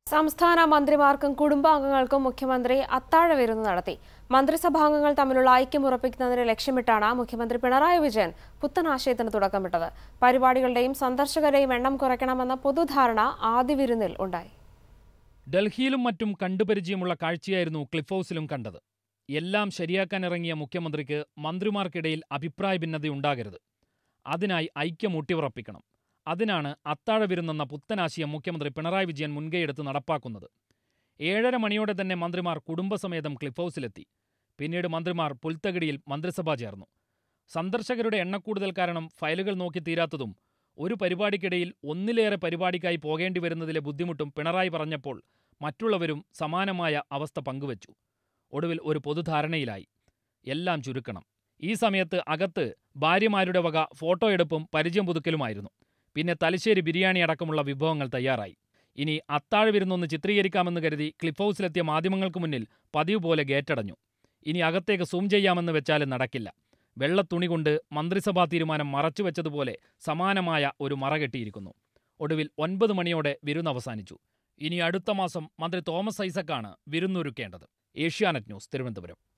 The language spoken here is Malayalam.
സംസ്ഥാന മന്ത്രിമാർക്കും കുടുംബാംഗങ്ങൾക്കും മുഖ്യമന്ത്രി അത്താഴ വിരുന്ന് നടത്തി മന്ത്രിസഭാംഗങ്ങൾ തമ്മിലുള്ള ഐക്യം ഉറപ്പിക്കുന്നതിന് ലക്ഷ്യമിട്ടാണ് മുഖ്യമന്ത്രി പിണറായി വിജയൻ പുത്തനാശയത്തിന് തുടക്കമിട്ടത് പരിപാടികളുടെയും സന്ദർശകരുടെയും എണ്ണം കുറയ്ക്കണമെന്ന പൊതുധാരണ ആദ്യ വിരുന്നിൽ ഉണ്ടായി ഡൽഹിയിലും മറ്റും കണ്ടുപരിചയമുള്ള കാഴ്ചയായിരുന്നു ക്ലിഫ് ഹൗസിലും കണ്ടത് എല്ലാം ശരിയാക്കാനിറങ്ങിയ മുഖ്യമന്ത്രിക്ക് മന്ത്രിമാർക്കിടയിൽ അഭിപ്രായ ഭിന്നതയുണ്ടാകരുത് അതിനായി ഐക്യം ഊട്ടിയുറപ്പിക്കണം അതിനാണ് അത്താഴ വിരുന്നെന്ന പുത്തനാശയം മുഖ്യമന്ത്രി പിണറായി വിജയൻ മുൻകൈയെടുത്ത് നടപ്പാക്കുന്നത് ഏഴര മണിയോടെ തന്നെ മന്ത്രിമാർ കുടുംബസമേതം ക്ലിഫ് ഹൗസിലെത്തി പിന്നീട് മന്ത്രിമാർ പുൽത്തകിടിയിൽ മന്ത്രിസഭ ചേർന്നു സന്ദർശകരുടെ എണ്ണക്കൂടുതൽ കാരണം ഫയലുകൾ നോക്കി തീരാത്തതും ഒരു പരിപാടിക്കിടയിൽ ഒന്നിലേറെ പരിപാടിക്കായി പോകേണ്ടി വരുന്നതിലെ ബുദ്ധിമുട്ടും പിണറായി പറഞ്ഞപ്പോൾ മറ്റുള്ളവരും സമാനമായ അവസ്ഥ പങ്കുവച്ചു ഒടുവിൽ ഒരു പൊതുധാരണയിലായി എല്ലാം ചുരുക്കണം ഈ സമയത്ത് അകത്ത് ഭാര്യമാരുടെ വക ഫോട്ടോ എടുപ്പും പരിചയം പുതുക്കലുമായിരുന്നു പിന്നെ തലശ്ശേരി ബിരിയാണി അടക്കമുള്ള വിഭവങ്ങൾ തയ്യാറായി ഇനി അത്താഴ വിരുന്നൊന്ന് ചിത്രീകരിക്കാമെന്ന് കരുതി ക്ലിഫ് ഹൗസിലെത്തിയ മാധ്യമങ്ങൾക്ക് മുന്നിൽ പതിവ് പോലെ ഗേറ്റടഞ്ഞു ഇനി അകത്തേക്ക് സൂം ചെയ്യാമെന്ന് വെച്ചാലും നടക്കില്ല വെള്ളത്തുണി കൊണ്ട് മന്ത്രിസഭാ തീരുമാനം മറച്ചുവെച്ചതുപോലെ സമാനമായ ഒരു മറ കെട്ടിയിരിക്കുന്നു ഒടുവിൽ ഒൻപത് മണിയോടെ വിരുന്ന് അവസാനിച്ചു ഇനി അടുത്ത മാസം മന്ത്രി തോമസ് ഐസക്കാണ് വിരുന്നൊരുക്കേണ്ടത് ഏഷ്യാനെറ്റ് ന്യൂസ് തിരുവനന്തപുരം